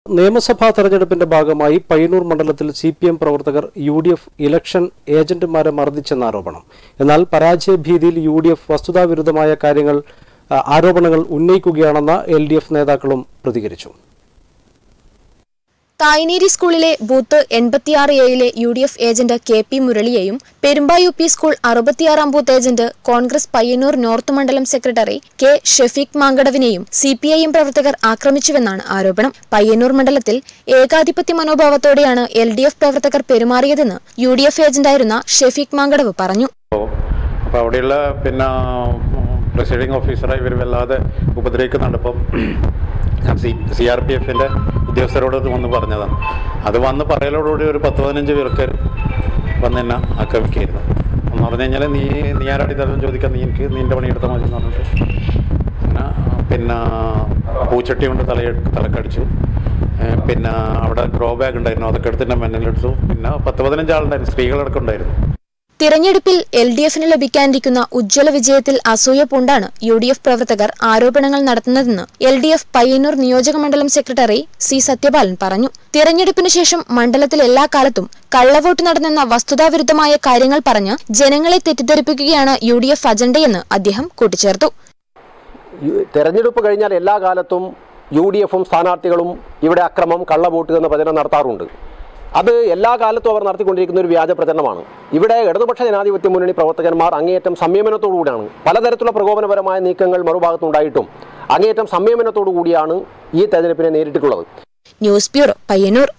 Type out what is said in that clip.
നിയമസഭാ തെരഞ്ഞെടുപ്പിന്റെ ഭാഗമായി പയ്യന്നൂർ മണ്ഡലത്തിൽ സി പി എം പ്രവർത്തകർ യു ഡി എഫ് ഇലക്ഷൻ ഏജന്റുമാരെ മർദ്ദിച്ചെന്ന ആരോപണം എന്നാൽ പരാജയ ഭീതിയിൽ യു ഡി എഫ് വസ്തുതാവിരുദ്ധമായ കാര്യങ്ങൾ ആ, ആരോപണങ്ങൾ ഉന്നയിക്കുകയാണെന്ന് എൽ ഡി എഫ് നേതാക്കളും പ്രതികരിച്ചു തായ്നേരി സ്കൂളിലെ ബൂത്ത് എൺപത്തിയാറ് എയിലെ U D F agent K P മുരളിയെയും പെരുമ്പ യു പി സ്കൂൾ അറുപത്തിയാറാം booth agent Congress Payyanur north മണ്ഡലം സെക്രട്ടറി കെ ഷെഫീഖ് മാങ്കടവിനെയും സി പി ഐ എം പ്രവർത്തകർ ആക്രമിച്ചുവെന്നാണ് ആരോപണം പയ്യന്നൂർ മണ്ഡലത്തിൽ ഏകാധിപത്യ മനോഭാവത്തോടെയാണ് എൽ ഡി എഫ് പ്രവർത്തകർ പെരുമാറിയതെന്ന് യു ഡി എഫ് ഏജന്റായിരുന്ന ഷെഫീഖ് മാങ്കടവ് പറഞ്ഞു അപ്പോൾ അവിടെയുള്ള പിന്നെ പ്രൊസീഡിംഗ് ഓഫീസറെ ഇവർ വല്ലാതെ ഉപദ്രവിക്കുന്നുണ്ട് ഇപ്പം ഞാൻ സി സി ആർ പി എഫിൻ്റെ ഉദ്യോഗസ്ഥരോട് ഇത് വന്ന് പറഞ്ഞതാണ് അത് വന്ന് പറയലോടുകൂടി ഒരു പത്ത് പതിനഞ്ച് പേർക്ക് വന്ന് എന്നെ ആക്രമിക്കുകയായിരുന്നു എന്ന് പറഞ്ഞു കഴിഞ്ഞാൽ നീ നീ ആരാടി തരം ചോദിക്കാൻ നീ എനിക്ക് നിൻ്റെ പണിയെടുത്താൽ മതി എന്ന് പറഞ്ഞിട്ട് പിന്നെ പിന്നെ പൂച്ചട്ടി കൊണ്ട് തല തലക്കടിച്ചു ഏഹ് പിന്നെ അവിടെ ഗ്രോ ബാഗ് ഉണ്ടായിരുന്നു അതൊക്കെ എടുത്ത് എൻ്റെ മണ്ണിലെടുത്തു പിന്നെ പത്ത് പതിനഞ്ച് ആളുണ്ടായിരുന്നു സ്ത്രീകളടക്കം ഉണ്ടായിരുന്നു തിരഞ്ഞെടുപ്പിൽ എൽ ഡി എഫിന് ലഭിക്കാനിരിക്കുന്ന ഉജ്ജ്വല വിജയത്തിൽ അസൂയ പൂണ്ടാണ് യു ഡി എഫ് പ്രവർത്തകർ ആരോപണങ്ങൾ നടത്തുന്നതെന്ന് എൽ ഡി എഫ് പയ്യന്നൂർ നിയോജക മണ്ഡലം സെക്രട്ടറി സി സത്യപാലൻ പറഞ്ഞു തിരഞ്ഞെടുപ്പിന് ശേഷം മണ്ഡലത്തിൽ എല്ലാ കാലത്തും കള്ളവോട്ട് നടന്നെന്ന വസ്തുതാവിരുദ്ധമായ കാര്യങ്ങൾ പറഞ്ഞ് ജനങ്ങളെ തെറ്റിദ്ധരിപ്പിക്കുകയാണ് യു ഡി എഫ് അജണ്ടയെന്ന് അദ്ദേഹം കൂട്ടിച്ചേർത്തു യു- തെരഞ്ഞെടുപ്പ് കഴിഞ്ഞാൽ എല്ലാ കാലത്തും യു ഡി എഫും സ്ഥാനാർത്ഥികളും ഇവിടെ അക്രമം കള്ളവോട്ട് എന്ന പ്രചരണം നടത്താറുണ്ട് അത് എല്ലാ കാലത്തും അവർ നടത്തിക്കൊണ്ടിരിക്കുന്ന ഒരു വ്യാജ പ്രചരണമാണ് ഇവിടെ ഇടതുപക്ഷ ജനാധിപത്യ മുന്നണി പ്രവർത്തകന്മാർ അങ്ങേയറ്റം സംയമനത്തോടുകൂടിയാണ് പലതരത്തിലുള്ള പ്രകോപനപരമായ നീക്കങ്ങൾ മറുഭാഗത്തുണ്ടായിട്ടും അങ്ങേയറ്റം സംയമനത്തോടു കൂടിയാണ് ഈ തെരഞ്ഞെടുപ്പിനെ നേരിട്ടിട്ടുള്ളത് ന്യൂസ് ബ്യൂറോ പയ്യന്നൂർ